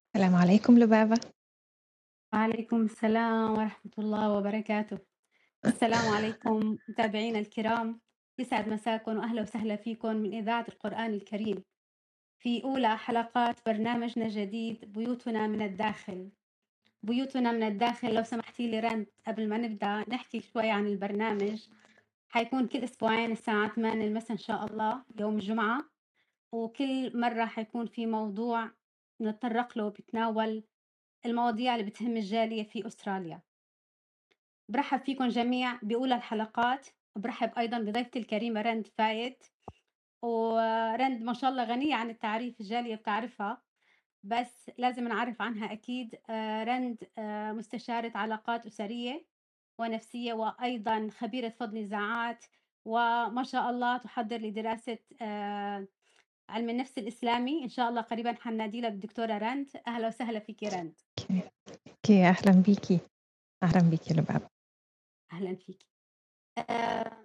السلام عليكم لبابة. وعليكم السلام ورحمة الله وبركاته. السلام عليكم متابعينا الكرام، يسعد مساكم وأهلا وسهلا فيكم من إذاعة القرآن الكريم في أولى حلقات برنامجنا الجديد بيوتنا من الداخل. بيوتنا من الداخل لو سمحتي لي رند قبل ما نبدأ نحكي شوي عن البرنامج حيكون كل أسبوعين الساعة 8 المساء إن شاء الله يوم الجمعة وكل مرة حيكون في موضوع نتطرق له بيتناول المواضيع اللي بتهم الجالية في أستراليا برحب فيكم جميع بأولى الحلقات وبرحب أيضا بضيفتي الكريمة رند فايد ورند ما شاء الله غنية عن التعريف الجالية بتعرفها بس لازم نعرف عنها أكيد آه، رند آه، مستشارة علاقات أسرية ونفسية وأيضا خبيرة فض نزاعات وما شاء الله تحضر لدراسة آه، علم النفس الإسلامي إن شاء الله قريبا حنادي لك دكتورة رند أهلا وسهلا فيكي رند أوكي، أهلًا بيكِ. أهلًا بيكِ لبابة. أهلا فيكي آه،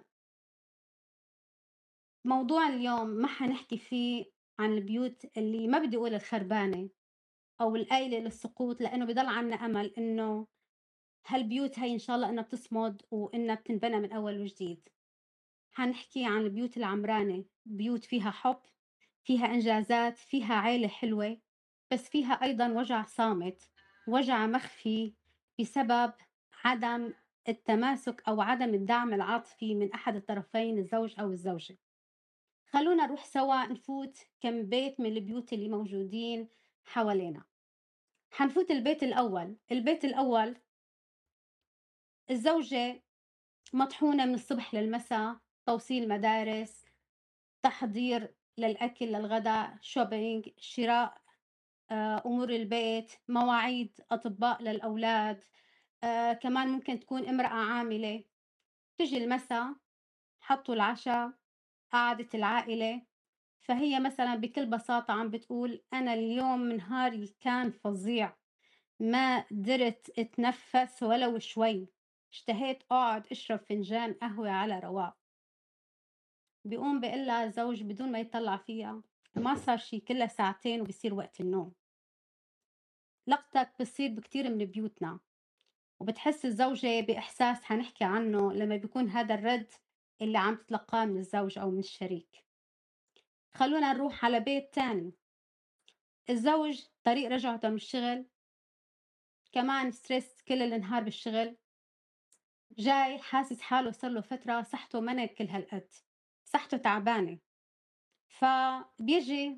موضوع اليوم ما حنحكي فيه عن البيوت اللي ما بدي أقول الخربانة أو القايلة للسقوط لأنه بضل عنا أمل إنه هالبيوت هاي إن شاء الله إنها بتصمد وإنها بتنبنى من أول وجديد حنحكي عن البيوت العمرانة بيوت فيها حب فيها إنجازات فيها عيلة حلوة بس فيها أيضا وجع صامت وجع مخفي بسبب عدم التماسك أو عدم الدعم العاطفي من أحد الطرفين الزوج أو الزوجة خلونا نروح سوا نفوت كم بيت من البيوت اللي موجودين حوالينا حنفوت البيت الأول البيت الأول الزوجة مطحونة من الصبح للمساء توصيل مدارس تحضير للأكل للغداء شوبينج شراء آه، أمور البيت مواعيد أطباء للأولاد آه، كمان ممكن تكون امرأة عاملة تجي المساء حطوا العشاء قعدت العائلة فهي مثلا بكل بساطة عم بتقول أنا اليوم نهاري كان فظيع ما قدرت اتنفس ولو شوي اشتهيت اقعد اشرب فنجان قهوة على رواق بيقوم بيقول لها الزوج بدون ما يطلع فيها ما صار شي كلها ساعتين وبصير وقت النوم لقطك بتصير بكتير من بيوتنا وبتحس الزوجة بإحساس حنحكي عنه لما بيكون هذا الرد اللي عم تتلقاه من الزوج أو من الشريك خلونا نروح على بيت تاني الزوج طريق رجعته من الشغل كمان ستريس كل النهار بالشغل جاي حاسس حاله صار له فترة صحته ما كل هالقد صحته تعبانة فبيجي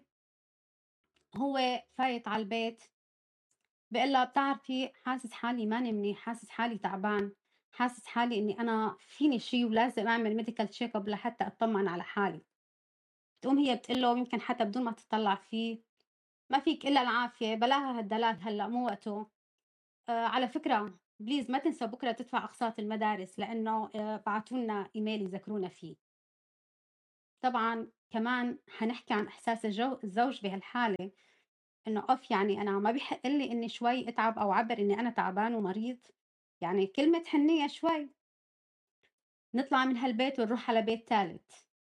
هو فايت على البيت بيقول لها بتعرفي حاسس حالي ماني منيح حاسس حالي تعبان حاسس حالي اني انا فيني شيء ولازم اعمل ميديكال تشيك اب لحتى اطمن على حالي بتقوم هي بتقول له يمكن حتى بدون ما تطلع فيه ما فيك الا العافيه بلاها هالدلال هلا مو وقته آه على فكره بليز ما تنسى بكره تدفع اقساط المدارس لانه آه بعثوا لنا ايميل يذكرونا فيه طبعا كمان حنحكي عن احساس الجو الزوج بهالحاله إنه أوف يعني أنا ما بيحق لي إني شوي أتعب أو أعبّر إني أنا تعبان ومريض، يعني كلمة حنيّة شوي. نطلع من هالبيت ونروح على بيت تالت.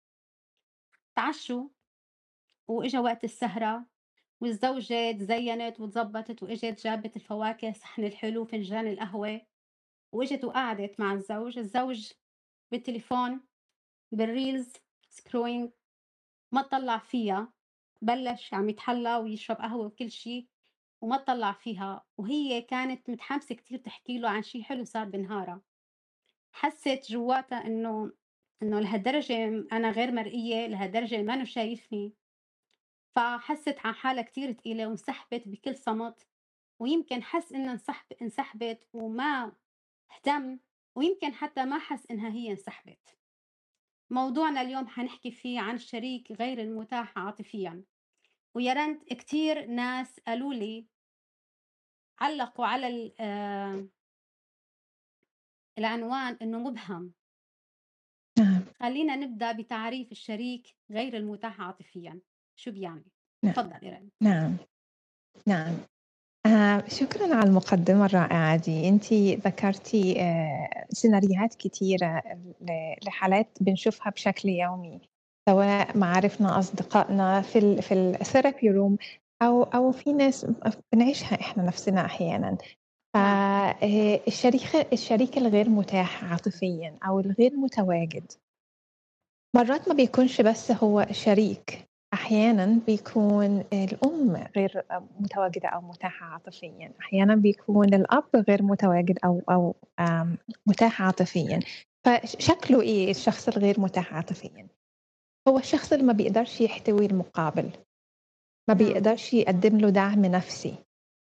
تعشّوا وإجا وقت السهرة والزوجة تزيّنت وتزبّطت وإجت جابت الفواكه، صحن الحلو، فنجان القهوة، وإجت وقعدت مع الزوج، الزوج بالتليفون بالريلز scrolling ما طلّع فيها بلش عم يتحلى ويشرب قهوة وكل شي وما طلع فيها وهي كانت متحمسة كتير تحكي له عن شي حلو صار بنهارها حست جواتها انه انه لهالدرجة انا غير مرئية لهالدرجة ما انه شايفني فحست عن حالها كتير تقيلة وانسحبت بكل صمت ويمكن حس انها انسحب انسحبت وما اهتم ويمكن حتى ما حس انها هي انسحبت موضوعنا اليوم حنحكي فيه عن الشريك غير المتاح عاطفيا ويا رنت كتير ناس قالوا لي علقوا على آه، العنوان انه مبهم نعم خلينا نبدا بتعريف الشريك غير المتاح عاطفيا شو بيعني نعم تفضل رنت نعم نعم آه شكرا على المقدمة الرائعة دي أنت ذكرتي آه سيناريوهات كتيرة لحالات بنشوفها بشكل يومي سواء معارفنا أصدقائنا في ال في الثيرابي روم أو أو في ناس ف بنعيشها إحنا نَفْسنا أحيانًا. ف نعم. آآ الشريخ الشريك الغير متاح عاطفيًا أو الغير متواجد مرّات ما بيكونش بس هو شريك، أحيانًا بيكون الأم غير متواجدة أو متاحة عاطفيًا، أحيانًا بيكون الأب غير متواجد أو أو آمم متاح عاطفيًا، فش شكله إيه الشخص الغير متاح عاطفيًا؟ هو الشخص اللي ما بيقدرش يحتوي المقابل، ما نعم. بيقدرش يقدّم له دعم نَفْسي.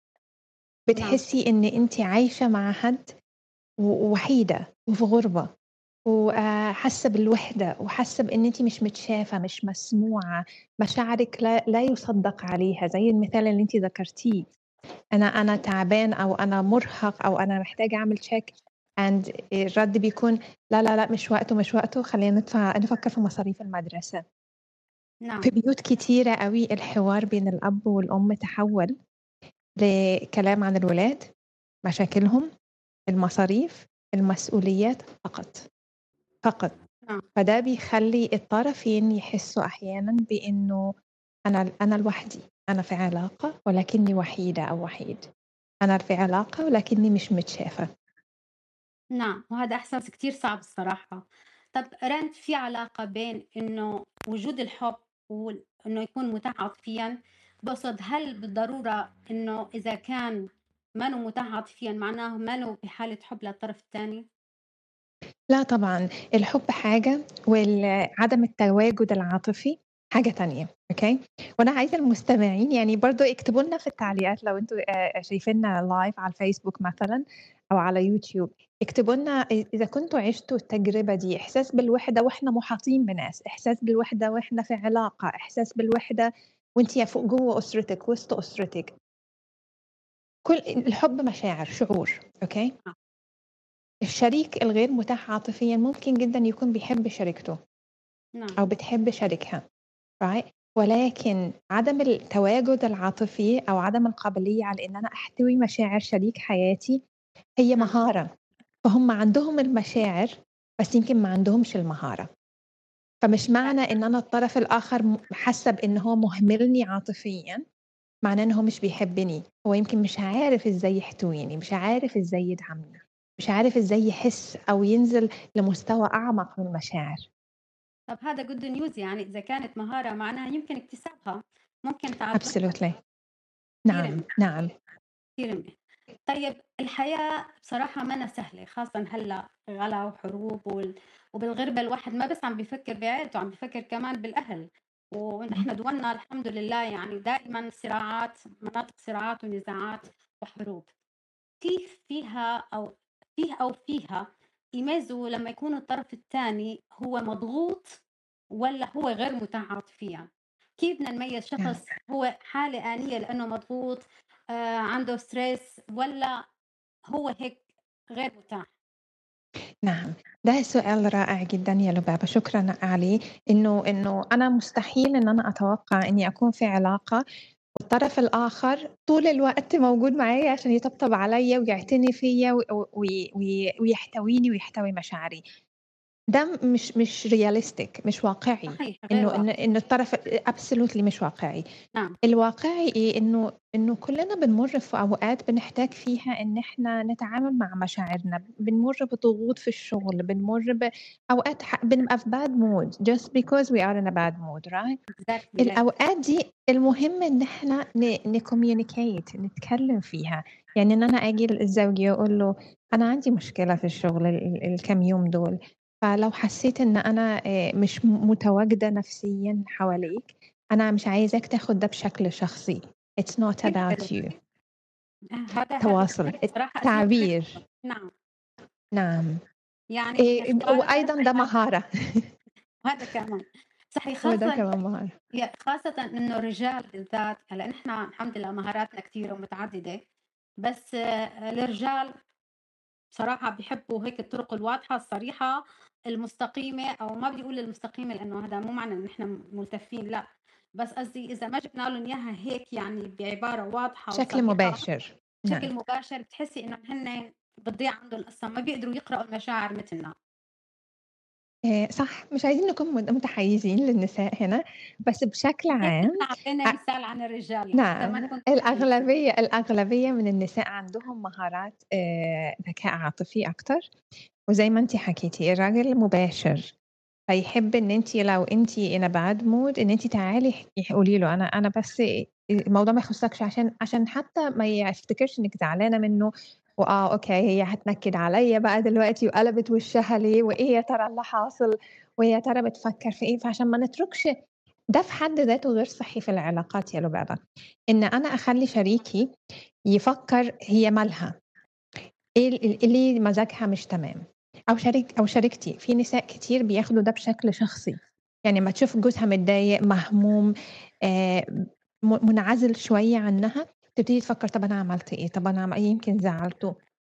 نعم. بتحسّي إن أنتِ عايشة مع حد و ووحيدة وفي غُربة وآآ حاسة بالوحدة وحاسة بإن أنتِ مش متشافة، مش مسموعة، مشاعرِك لا لا يُصدَّق عليها زي المثال اللي أنتِ ذكرتيه، أنا أنا تعبان أو أنا مُرهَق أو أنا محتاج أعمل check and الرَد بيكون لا، لا، لأ مش وقته، مش وقته خلّينا ندفع نفكّر في مصاريف المدرسة. في نعم. بيوت كتيرة أوي الحوار بين الأب والأم تحوّل لكلام عن الولاد، مشاكلهم، المصاريف، المسؤوليات فقط، فقط. نعم. فده بيخلّي الطرفين يحسّوا أحيانًا بإنه أنا ل أنا لوحدي، أنا في علاقة ولكنّي وحيدة أو وحيد، أنا في علاقة ولكنّي مش متشافة. نعم، وهذا إحساس كتير صعب الصراحة. طَب رند في علاقة بين إنه وجود الحُب وال إنه يكون متاح عاطفيًا؟ باقصد هل بالضرورة إنه إذا كان مانو متاح عاطفيًا معناه مانو بحالة حُب للطرف التاني؟ لا طبعًا، الحُب حاجة وال عدم التواجد العاطفي حاجة تانية، أوكي؟ وأنا عايزة المستمعين يعني برضه اكتبوا لنا في التعليقات لو أنتم آآ شايفيننا live على الفيسبوك مثلًا أو على يوتيوب، اكتبوا لنا إ إذا كنتم عِشتوا التجربة دي، إحساس بالوحدة وإحنا مُحاطين بناس، إحساس بالوحدة وإحنا في علاقة، إحساس بالوحدة وأنتِ يا فوق جوّه أسرتِك، وسط أسرتِك. كل الحُب مشاعر، شعور، أوكي؟ آه. الشريك الغير متاح عاطفيًا ممكن جدًا يكون بيحب شريكته نعم. أو بتحب شريكها right؟ ولكن عدم التواجد العاطفي أو عدم القابلية على إن أنا أحتوي مشاعر شريك حياتي هي نعم. مهارة، فهُم عندهم المشاعر بس يمكن ما عندهمش المهارة. فمش معنى إن أنا الطرف الآخر م حاسة بإن هو مهملني عاطفيًا، معناه إن هو مش بيحبني، هو يمكن مش عارف إزاي يحتويني، مش عارف إزاي يدعمني، مش عارف إزاي يحس أو ينزل لمستوى أعمق من المشاعر. طَب هذا good news يعني إذا كانت مهارة معناها يمكن اكتسابها، ممكن تعلُّمها. absolutely كتير نعم، منيح، نعم. كتير منيح. طيب الحياة بصراحة مَنا سهلة، خاصةً هلّأ غلا وحروب وال وبالغِربة الواحد ما بس عم بيفكّر بعيلته، عم بيفكّر كمان بالأهل، اهم. ونحن دولنا الحمد لله يعني دائمًا صراعات، مناطق صراعات ونزاعات وحروب. كيف فيها أو فيه أو فيها يميزوا لمّا يكون الطرف التاني هو مضغوط والّا هو غير متاح عاطفيًا؟ كيف بدنا نميّز نعم. شخص هو حالة آنية لإنه مضغوط، آآ عنده stress والّا هو هيك غير متاح؟ نعم، ده سؤال رائع جدًا يا لبابة، شكرًا عليه، إنه إنه أنا مستحيل إن أنا أتوقع إني أكون في علاقة والطرف الآخر طول الوقت موجود معايا عشان يطبطب عليَّ ويعتني فيَّ و و وي وي ويحتويني ويحتوي مشاعري. ده مش مش realistic مش واقعي، صحيح، غير إنه إن واقعي. إن الطرف absolutely مش واقعي. نعم. الواقعي إيه، إنه إنه كلنا بنمُر في أوقات بنحتاج فيها إن إحنا نتعامل مع مشاعرنا، بنمُر بضغوط في الشغل، بنمُر بأوقات ح بنبقى في bad mood just because we are in a bad mood right؟ exactly yes. الأوقات دي المهم إن إحنا ن نcommunicate نتكلم فيها، يعني إن أنا آجي لزوجي وأقول له أنا عندي مشكلة في الشغل ال الكام يوم دول، فلو حسيت إن أنا آآ مش م متواجدة نفسيًا حواليك، أنا مش عايزاك تاخد ده بشكل شخصي it's not كتير about حلو. you. هذا هذا تواصل، كمان بصراحة أسلوب حلو. التعبير، نعم. نعم. يعني آآ اختار وأيضًا ده مهارة. وهذا كمان. صحيح وده خاصةً كمان مهارة. ي خاصةً إنه الرجال بالذات هلأ نحن الحمد لله مهاراتنا كتيرة ومتعددة، بس آآ الرجال بصراحة بيحبّوا هيك الطرق الواضحة الصريحة المستقيمة أو ما بدي أقول المستقيمة لإنه هذا مو معنى إن نحن ملتفين لأ، بس قصدي إذا ما جبنا لهم إياها هيك يعني بعبارة واضحة بشكل وصريحة مباشر. نعم. بشكل مباشر بتحسّي إنه هن بتضيع عندهم القصّة، ما بيقدروا يقرأوا المشاعر متلنا. آآ صح، مش عايزين نكون مت متحيزين للنساء هنا، بس بشكل هيك عام إحنا عطينا أ مثال عن الرجال حتى ما نعم، نكون متحيزين. الأغلبية الأغلبية من النساء عندهم مهارات آآ ذكاء عاطفي أكتر، وزي ما أنتِ حكيتِ الراجل مباشر، فيحب إن أنتِ لو أنتِ in a bad mood إن أنتِ تعالي اح قولي له أنا أنا بس آآ الموضوع ما يخصكش عشان عشان حتى ما يفتكرش إنِّك زعلانة منه، وآه أوكي هي هتنكد عليَّ بقى دلوقتي وقلبت وشّها ليه، وإيه يا ترى اللي حاصل، ويا ترى بتفكر في إيه، فعشان ما نتركش ده في حد ذاته غير صحّي في العلاقات يا لبابة، إن أنا أخلّي شريكي يفكّر هي مالها، إيه ال ال ليه مزاجها مش تمام، أو شريك أو شريكتي، في نساء كتير بياخدوا ده بشكل شخصي، يعني أمّا تشوف جوزها متضايق، مهموم، آآ م منعزل شوية عنها، تبتدي تفكّر طَب أنا عملت إيه، طَب أنا عم يمكن زعّلته،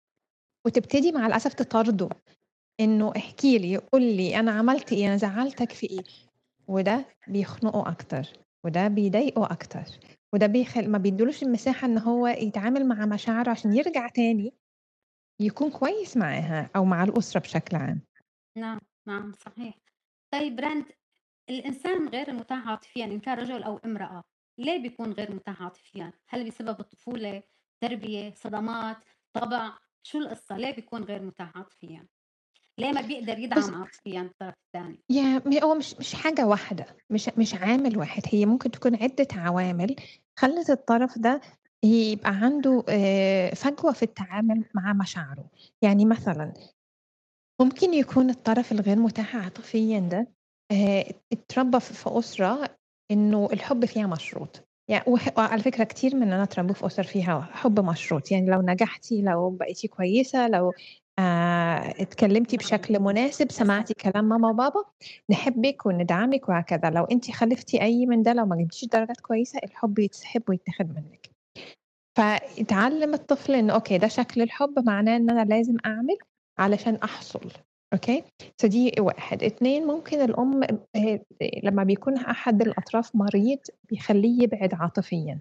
وتبتدي مع الأسف تطارده، إنه احكِ لي، قُل لي أنا عملت إيه، أنا زعّلتك في إيه، وده بيخنقه أكتر، وده بيضايقه أكتر، وده بيخل ما بيدّولوش المساحة إن هو يتعامل مع مشاعره عشان يرجع تاني يكون كويس معاها أو مع الأسرة بشكل عام. نعم، نعم صحيح. طيب راند الإنسان غير المُتاح عاطفيًا إن كان رجل أو امرأة، ليه بيكون غير مُتاح عاطفيًا؟ هل بسبب الطفولة، تربية، صدمات، طبع، شو القصة؟ ليه بيكون غير مُتاح عاطفيًا؟ ليه ما بيقدر بُص يدعم عاطفيًا الطرف التاني؟ يا م هو مش مش حاجة واحدة، مش مش عامل واحد، هي ممكن تكون عدة عوامل خلّت الطرف ده يبقى عنده آآ فجوة في التعامل مع مشاعره، يعني مثلًا ممكن يكون الطرف الغير متاح عاطفيًا ده آآ اتربى ف في أسرة إنه الحب فيها مشروط، يع وح وعلى فكرة كتير مننا اتربوا في أسر فيها حب مشروط، يعني لو نجحتِ، لو بقيتِ كويسة، لو آآ اتكلمتِ نعم، بشكل مناسب، للأسف. سمعتِ كلام ماما وبابا، نحبِّك وندعمِك وهكذا، لو أنتِ خالفتِ أي من ده، لو ما جبتيش درجات كويسة، الحب يتسحب ويتاخد منِّك. فاتعلّم الطفل إنه أوكي ده شكل الحب معناه إن أنا لازم أعمل علشان أحصل، أوكي؟ فدي 1، 2 ممكن الأم آآ لمّا بيكون أحد الأطراف مريض بيخلّيه يبعد عاطفيًا،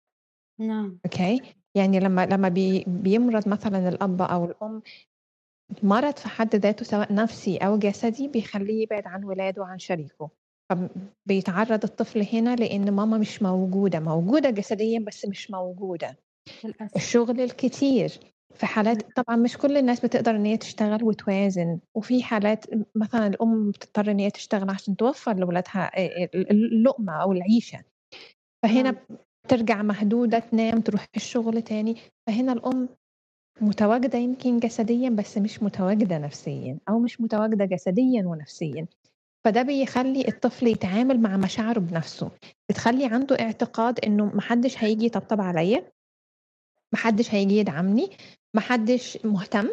نعم، أوكي؟ يعني لمّا لمّا بي بيمرض مثلًا الأب أو الأم، مرض في حد ذاته سواء نفسي أو جسدي بيخلّيه يبعد عن ولاده وعن شريكه، فب بيتعرّض الطفل هنا لإن ماما مش موجودة، موجودة جسديًا بس مش موجودة. للأسف. الشغل الكتير، في حالات إمم، طبعًا مش كل الناس بتقدر إن هي تشتغل وتوازن، وفي حالات م مثلًا الأم بتضطر إن هي تشتغل عشان توفّر لولادها آآ ال اللقمة أو العيشة، فهنا نعم، بترجع مهدودة تنام، تروح الشغل تاني، فهنا الأم متواجدة يمكن جسديًا بس مش متواجدة نفسيًا، أو مش متواجدة جسديًا ونفسيًا، فده بيخلّي الطفل يتعامل مع مشاعره بنفسه، بتخلّي عنده اعتقاد إنه ما حدش هييجي يطبطب عليَّ ما حدش هييجي يدعمني، ما حدش مهتم،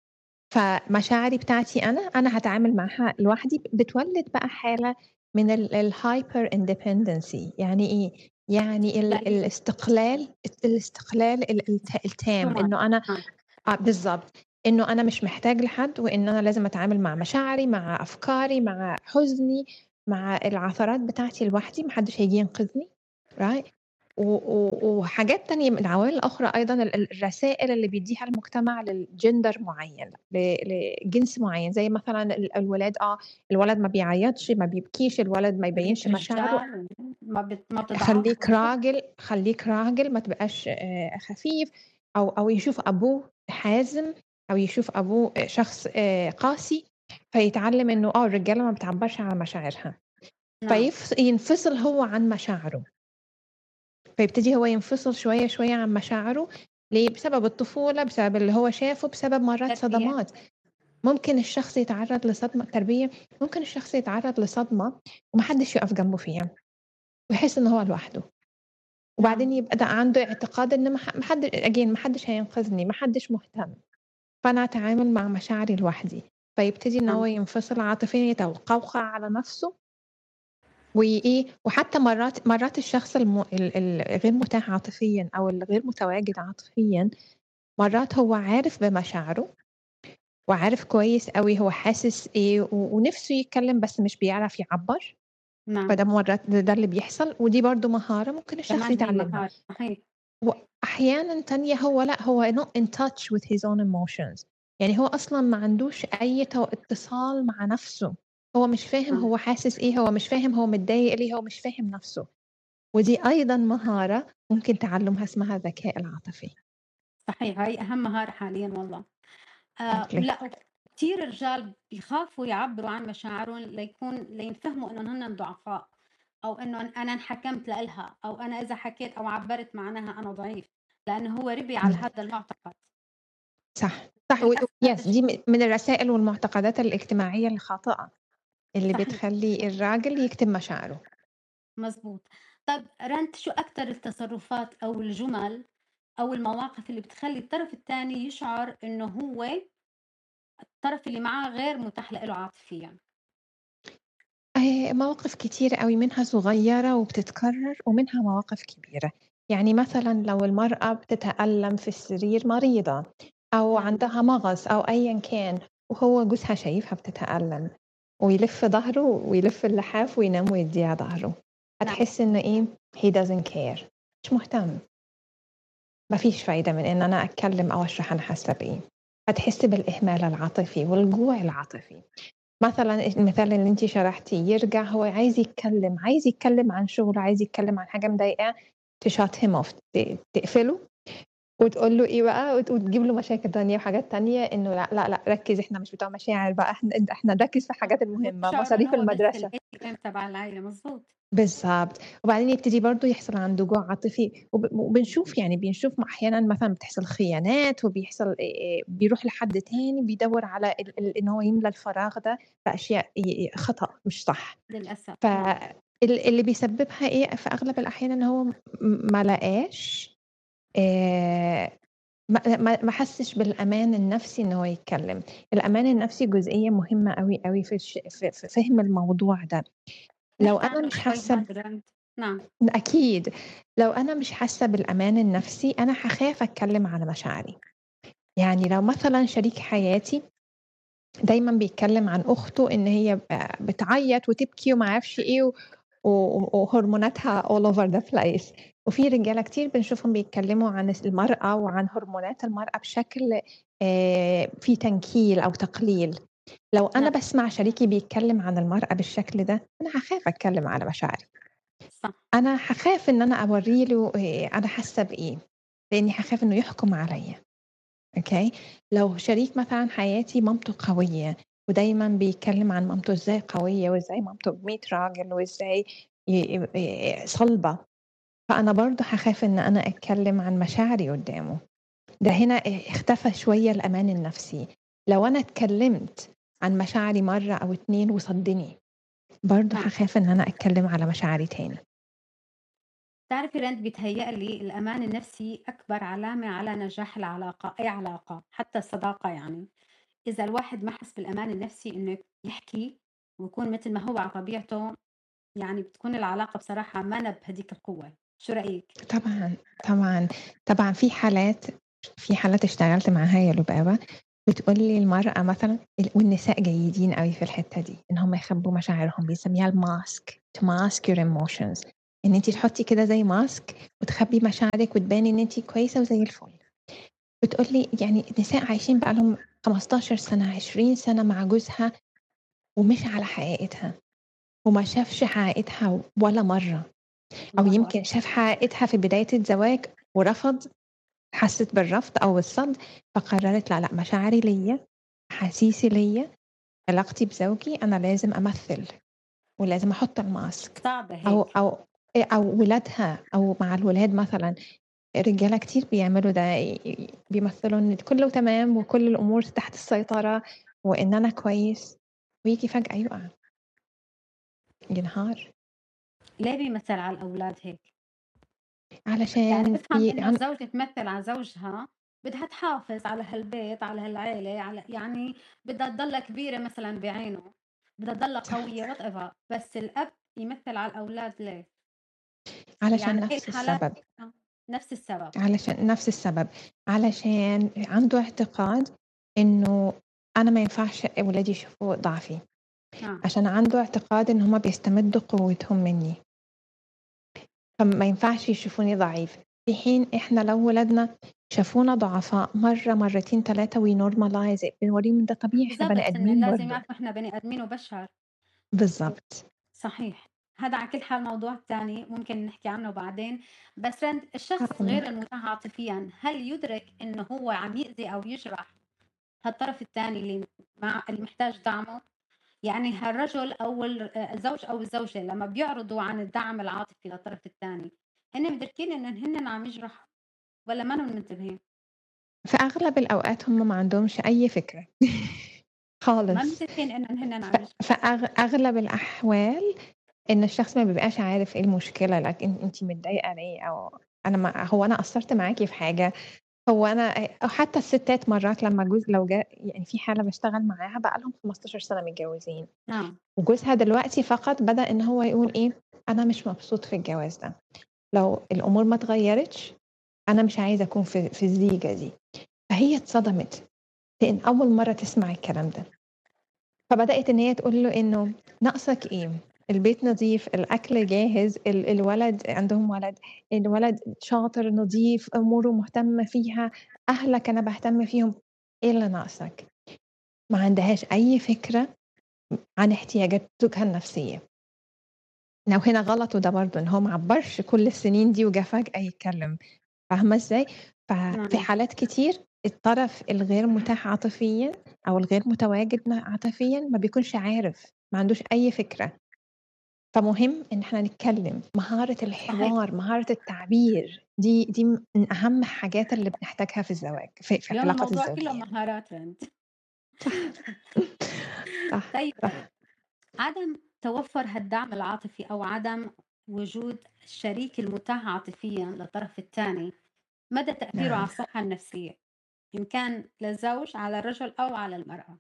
فمشاعري بتاعتي أنا، أنا هاتعامل معاها لوحدي، بتولِّد بقى حالة من ال الhyper independency يعني إيه؟ يعني ال يعني الاستقلال الت الاستقلال ال الت too التام، much إنه أنا نعم، آه بالضبط، إنه أنا مش محتاج لحد، وإن أنا لازم أتعامل مع مشاعري، مع أفكاري، مع حزني، مع العثرات بتاعتي لوحدي، ما حدش هييجي ينقذني right و و وحاجات تانية من العوامل الأخرى أيضًا ال ال الرسائل اللي بيدّيها المجتمع للgender معيّن، ل لجنس معيّن، زي مثلًا ال الولاد آه، الولد ما بيعيّطش، ما بيبكيش، الولد ما خلّيك يبيّنش مشاعره، رجال ما بت ما خلّيك بتضعفش. راجل، خلّيك راجل، ما تبقاش آآ خفيف، أو أو يشوف أبوه حازم، أو يشوف أبوه آآ شخص آآ قاسي، فيتعلّم إنه آه، الرجالة ما بتعبّرش عن مشاعرها، نعم، فيفص ينفصل هو عن مشاعره. فيبتدي هو ينفصل شوية، شوية عن مشاعره، ليه؟ بسبب الطفولة، بسبب اللي هو شافه، بسبب مرّات تربية، صدمات، ممكن الشخص يتعرّض لصدمة تربية، ممكن الشخص يتعرّض لصدمة وما حدش يقف جنبه فيها، ويحس إن هو لوحده، وبعدين نعم، يبقى ده عنده اعتقاد إن ما ح ما حد again ما حدش هينقذني، ما حدش مهتم، فأنا هاتعامل مع مشاعري لوحدي، فيبتدي إن هو نعم، ينفصل عاطفيًا، يتقوقع على نفسه وإيه، وحتى مرّات مرّات الشخص الم ال ال الغير متاح عاطفيًا أو الغير متواجد عاطفيًا، مرّات هو عارف بمشاعره وعارف كويس أوي هو حاسس إيه و ونِفْسه يتكلّم بس مش بيعرف يعبّر، نعم، فده مرّات ده ده اللي بيحصل ودي برضه مهارة ممكن الشخص كمان هي يتعلّمها. مهارة، صحيح، وأحيانًا تانية هو لأ، هو not in touch with his own emotions يعني هو أصلًا ما عندوش أي تو اتصال مع نَفْسه. هو مش فاهم آه. هو حاسس إيه، هو مش فاهم هو متضايق ليه، هو مش فاهم نَفْسه. ودي أيضًا مهارة ممكن تعلُّمها اسمها الذكاء العاطفي. صحيح، هاي أهم مهارة حاليًا والله. آآ أوكي. ولأ كتير رجال بيخافوا يعبّروا عن مشاعرهم ليكون لينفهموا إنهم هنّن ضعفاء، أو إنه أنا انحكمت لإلها، أو أنا إذا حكيت أو عبّرت معناها أنا ضعيف، لإنه هو ربي على إمم. هذا المعتقد. صح، صح و وللأسف هذا yes دي م الشيء من الرسائل والمعتقدات الاجتماعية الخاطئة، اللي صحيح. بتخلّي الراجل يكتم مشاعره. مضبوط. طَب رند شو أكتر التصرفات أو الجُمل أو المواقف اللي بتخلّي الطرف التاني يشعر إنه هو الطرف اللي معاه غير متاح لإله عاطفيًا؟ آآ مواقف كتيرة أوي، منها صغيّرة وبتتكرر ومنها مواقف كبيرة. يعني مثلًا لو المرأة بتتألم في السرير مريضة أو نعم. عندها مغص أو أيًا كان وهو جوزها شايفها بتتألم ويلِف ضهره ويلِف اللحاف وينام ويدّيها ضهره، نعم. هتحس إن إيه he doesn't care مش مهتم. ما فيش فايدة من إن أنا أتكلم أو أشرح أنا حاسة بإيه. هتحس بالإهمال العاطفي والجوع العاطفي. مثلًا المثال اللي أنتِ شرحتيه، يرجع هو عايز يتكلم، عايز يتكلم عن شغله، عايز يتكلم عن حاجة مضايقاه تshut him off ت تقفله وتقول له إيه بقى وت وتجيب له مشاكل تانية وحاجات تانية إنه لأ، لأ، لأ ركّز إحنا مش بتوع مشاعر بقى إحنا إد إحنا نركّز في الحاجات المهمة، بيشعر إنه مصاريف هو بس المدرسة. الATM تبع العيلة، مضبوط. بالضبط. وبعدين يبتدي برضه يحصل عنده جوع عاطفي وب وبنشوف يعني بنشوف م أحيانًا مثلًا بتحصل خيانات وبيحصل آآ بيروح لحد تاني بيدوّر على ال ال إن هو يملى الفراغ ده بأشياء ي ي خطأ مش صح. للأسف، ف نعم. ال اللي بيسببها إيه في أغلب الأحيان إن هو م ما لقاش آآ ما ما ما حسّش بالأمان النفسي إن هو يتكلم. الأمان النفسي جزئية مهمة أوي، أوي في الش في في فهم الموضوع ده. لو نحكي أنا عنه مش شوي حاسة ب هاد رند. نعم. أكيد. لو أنا مش حاسة بالأمان النفسي، أنا هاخاف أتكلم عن مشاعري. يعني لو مثلًا شريك حياتي دايمًا بيتكلم عن أخته إن هي ب بتعيّط وتبكي وما أعرفش إيه و و وهرموناتها all over the place وفي رجالة كتير بنشوفهم بيتكلموا عن الس المرأة وعن هرمونات المرأة بشكل آآ فيه تنكيل أو تقليل. لو أنا نعم. باسمع شريكي بيتكلم عن المرأة بالشكل ده، أنا هاخاف أتكلم على مشاعري. صح. أنا هاخاف إن أنا أورّي له آآ أنا حاسة بإيه، لإني هاخاف إنه يحكم عليّا. أوكي؟ لو شريك مثلًا حياتي مامته قوية ودايمًا بيتكلم عن مامته إزاي قوية وإزاي مامته ب100 راجل وإزاي ي آآ صلبة، فأنا برضه هاخاف إن أنا أتكلم عن مشاعري قدّامه. ده هنا ا اختفى شوية الأمان النفسي. لو أنا اتكلمت عن مشاعري مرّة أو 2 وصدّني، برضه نعم. هاخاف إن أنا أتكلم على مشاعري تاني. تعرفي رند بيتهيأ لي الأمان النفسي أكبر علامة على نجاح العلاقة، أي علاقة، حتى الصداقة يعني. إذا الواحد ما حس بالأمان النفسي إنه يحكي ويكون متل ما هو على طبيعته، يعني بتكون العلاقة بصراحة مانا بهديك القوة. شو رأيِك؟ طبعًا، طبعًا. طبعًا في حالات في حالات اشتغلت معاها يا لبابة، بتقول لي المرأة مثلًا ال والنساء جيدين أوي في الحتّة دي، إن هم يخبّوا مشاعرهم بيسميها الmask to mask your emotions إن أنتِ تحطّي كده زي mask وتخبّي مشاعرِك وتباني إن أنتِ كويسة وزي الفل. بتقول لي يعني نساء عايشين بقى لهم 15 سَنة، 20 سَنة مع جوزها ومش على حقيقتها وما شافش حقيقتها ولا مرّة أو الله يمكن أكبر. شاف حقيقتها في بداية الزواج ورفض، حسِّت بالرفض أو الصَّد، فقرّرت لا، لأ مشاعري ليّا، أحاسيسي ليّا، علاقتي بزوجي أنا لازم أمثِّل ولازم أحُط الmask صعبة أو هيك. أو آآ أو ولادها أو مع الولاد مثلًا، رجالة كتير بيعملوا ده ي ي بيمثّلوا إن كُلّه تمام وكل الأمور تحت السيطرة وإن أنا كويس وييجي فجأة يُقع. ينهار. ليه بيمثّل على الأولاد هيك؟ يعني علشان بافهم بي إنه عن الزوجة تمثّل على زوجها، بدها تحافظ على هالبيت، على هالعيلة، على يعني بدها تضلّها كبيرة مثلًا بعينه، بدها تضلّها صح. قوية whatever بس الأب يمثّل على الأولاد ليه؟ علشان يعني هي نفس الحالات السبب. آه، نفس السبب. علشان نفس السبب، علشان عنده اعتقاد إنه أنا ما ينفعش ولادي يشوفوا ضعفي، نعم. عشان عنده اعتقاد إن هم بيستمدّوا قوتهم منّي. فما ينفعش يشوفوني ضعيف، في حين إحنا لو ولادنا شافونا ضعفاء مرّة، مرّتين، 3 we normalize it بنورّيهم إن ده طبيعي إحنا بالضبط، بني إن آدمين لازم برضه. يعرفوا إحنا بني آدمين وبشر. بالضبط. صحيح. هذا على كل حال موضوع تاني ممكن نحكي عنه بعدين، بس رند الشخص آه. غير المُتاح عاطفيًا هل يُدرك إنه هو عم يأذي أو يجرح هالطرف التاني اللي مع اللي محتاج دعمه؟ يعني هالرجل أو ال آآ الزوج أو الزوجة لمّا بيعرضوا عن الدعم العاطفي للطرف التاني، هن مدركين إن هنّن عم يجرحوا والّا مَنّن منتبهين؟ في أغلب الأوقات هم ما عندهمش أي فكرة ما خالص. مدركين إنّن هنّن ف عم يجرحوا. في أغ أغلب الأحوال إن الشخص ما بيبقاش عارف إيه المشكلة، لكن أنتِ متضايقة ليه أو أنا ما هو أنا قصّرت معاكِ في حاجة، هو أنا آآ أو حتى الستات مرّات لمّا جوز لو جا يعني في حالة باشتغل معاها بقى لهم 15 سَنة متجوّزين، نعم. وجوزها دلوقتي فقط بدأ إن هو يقول إيه، أنا مش مبسوط في الجواز ده، لو الأمور ما اتغيّرتش أنا مش عايز أكون في في الزيجة دي، فهي اتصدمت لإن أول مرّة تسمع الكلام ده. فبدأت إن هي تقول له إنه ناقصك إيه؟ البيت نضيف، الأكل جاهز، ال الولد عندهم ولد، الولد شاطر، نضيف، أموره مهتمة فيها، أهلك أنا باهتم فيهم، إيه اللي ناقصك؟ ما عندهاش أي فكرة عن احتياجات زوجها النفسية. لو هنا غلط وده برضه إن هو ما عبّرش كل السنين دي وجه فجأة يتكلّم، فاهمة إزاي؟ ففي نعم. حالات كتير الطرف الغير مُتاح عاطفيًا أو الغير متواجد ن عاطفيًا ما بيكونش عارف، ما عندوش أي فكرة. فمهم إن إحنا نتكلّم، مهارة صحيح. الحوار، مهارة التعبير، دي دي من أهم الحاجات اللي بنحتاجها في الزواج، في في اليوم العلاقات الموضوع كلّه الزوجية. مهارات رند. صح. صح، طيب صح. عدم توفُّر هالدعم العاطفي أو عدم وجود الشريك المُتاح عاطفيًا للطرف التاني، مدى تأثيره على نعم. الصحّة النفسية؟ إن كان للزوج على الرجل أو على المرأة؟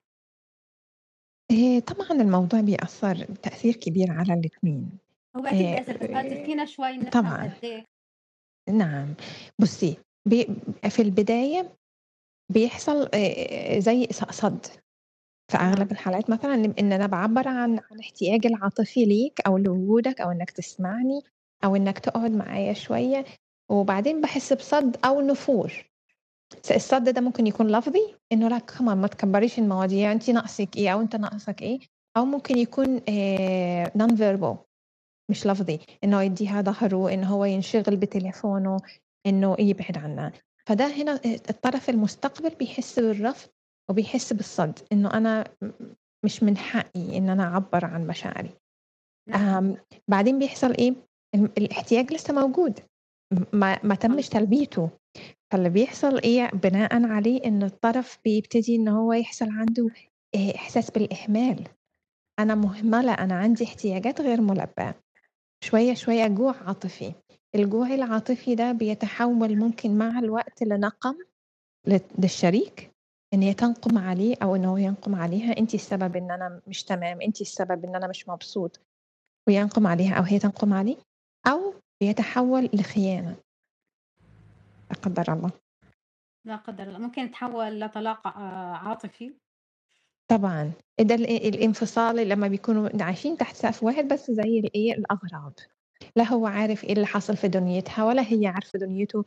آآ طبعًا الموضوع بيأثّر تأثير كبير على الاتنين. هو أكيد آآ بيأثّر، بس قصدي فينا شوي نفهم طبعًا. قد إيه نعم. بُصّي، بي في البداية بيحصل آآ زي ص صَد. في نعم. أغلب الحالات مثلًا إن إن أنا باعبّر عن عن احتياجي العاطفي ليك أو لوجودك أو إنّك تسمعني أو إنّك تقعد معايا شوية، وبعدين باحس بصَد أو نفور. س الصَد ده ممكن يكون لفظي، إنه لأ come on ما تكبّريش المواضيع، أنتِ ناقصِك إيه أو أنت ناقصك إيه، أو ممكن يكون آآ non verbal مش لفظي، إنه هو يدّيها ضهره، إن هو ينشغل بتليفونه، إنه يبعد عنّها. فده هنا آآ الطرف المستقبل بيحس بالرفض وبيحس بالصَد، إنه أنا م مش من حقي إن أنا أعبّر عن مشاعري. نعم. آمم بعدين بيحصل إيه، ال الاحتياج لسه موجود، م ما ما طبعًا. تمِّش تلبيته، فاللي بيحصل إيه، بناءً عليه إن الطرف بيبتدي إن هو يحصل عنده آآ إحساس بالإهمال. أنا مُهملة، أنا عندي احتياجات غير مُلبّاة. شوية، شوية جوع عاطفي. الجوع العاطفي ده بيتحوّل ممكن مع الوقت لنَقَم لل للشريك، إن هي تنقُم عليه أو إن هو ينقُم عليها، أنتِ السبب إن أنا مش تمام، أنتِ السبب إن أنا مش مبسوط، وينقُم عليها أو هي تنقُم عليه، أو بيتحوّل لخيانة. لا قدّر الله. لا قدّر الله، ممكن يتحوّل لطلاق آآ عاطفي؟ طبعًا. ده ال الانفصال لمّا بيكونوا عايشين تحت سقف واحد بس زي الإيه، الأغراب. لا هو عارف إيه اللي حصل في دنيتها ولا هي عارفة دنيته،